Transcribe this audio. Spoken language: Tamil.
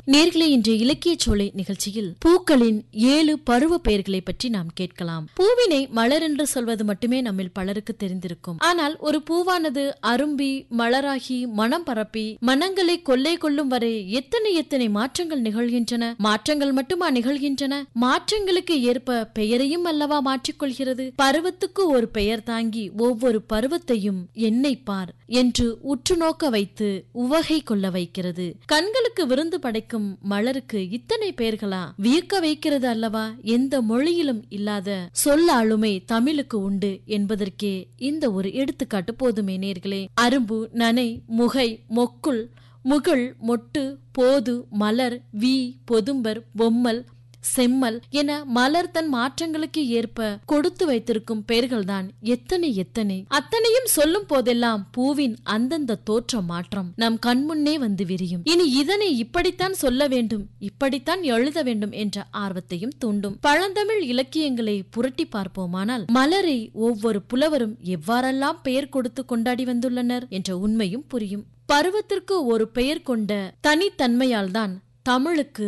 நேர்களே இன்றைய இலக்கிய சோலை நிகழ்ச்சியில் பூக்களின் ஏழு பருவ பெயர்களை பற்றி நாம் கேட்கலாம் பூவினை மலர் என்று சொல்வது மட்டுமே நம்மில் பலருக்கு தெரிந்திருக்கும் ஆனால் ஒரு பூவானது அரும்பி மலராகி மனம் பரப்பி மனங்களை கொள்ளை கொள்ளும் வரை எத்தனை எத்தனை மாற்றங்கள் நிகழ்கின்றன மாற்றங்கள் மட்டுமா நிகழ்கின்றன மாற்றங்களுக்கு ஏற்ப பெயரையும் அல்லவா மாற்றிக்கொள்கிறது பருவத்துக்கு ஒரு பெயர் தாங்கி ஒவ்வொரு பருவத்தையும் என்னை பார் என்று உற்று நோக்க வைத்து உவகை கொள்ள வைக்கிறது கண்களுக்கு விருந்து படைக்கும் மலருக்கு இத்தனை பெயர்களா வியக்க வைக்கிறது அல்லவா எந்த மொழியிலும் இல்லாத சொல் ஆளுமை தமிழுக்கு உண்டு என்பதற்கே இந்த ஒரு எடுத்துக்காட்டு போதுமே நேர்களே அரும்பு நனை முகை மொக்குள் முகில் மொட்டு போது மலர் வி பொதும்பர் பொம்மல் செம்மல் என மலர் தன் மாற்றங்களுக்கு ஏற்ப கொடுத்து வைத்திருக்கும் பெயர்கள்தான் எத்தனை எத்தனை அத்தனையும் சொல்லும் போதெல்லாம் பூவின் அந்தந்த தோற்ற மாற்றம் நம் கண்முன்னே வந்து விரியும் இனி இதனை இப்படித்தான் சொல்ல வேண்டும் இப்படித்தான் எழுத வேண்டும் என்ற ஆர்வத்தையும் தூண்டும் பழந்தமிழ் இலக்கியங்களை புரட்டி பார்ப்போமானால் மலரை ஒவ்வொரு புலவரும் எவ்வாறெல்லாம் பெயர் கொடுத்து கொண்டாடி வந்துள்ளனர் என்ற உண்மையும் புரியும் பருவத்திற்கு ஒரு பெயர் கொண்ட தனித்தன்மையால்தான் தமிழுக்கு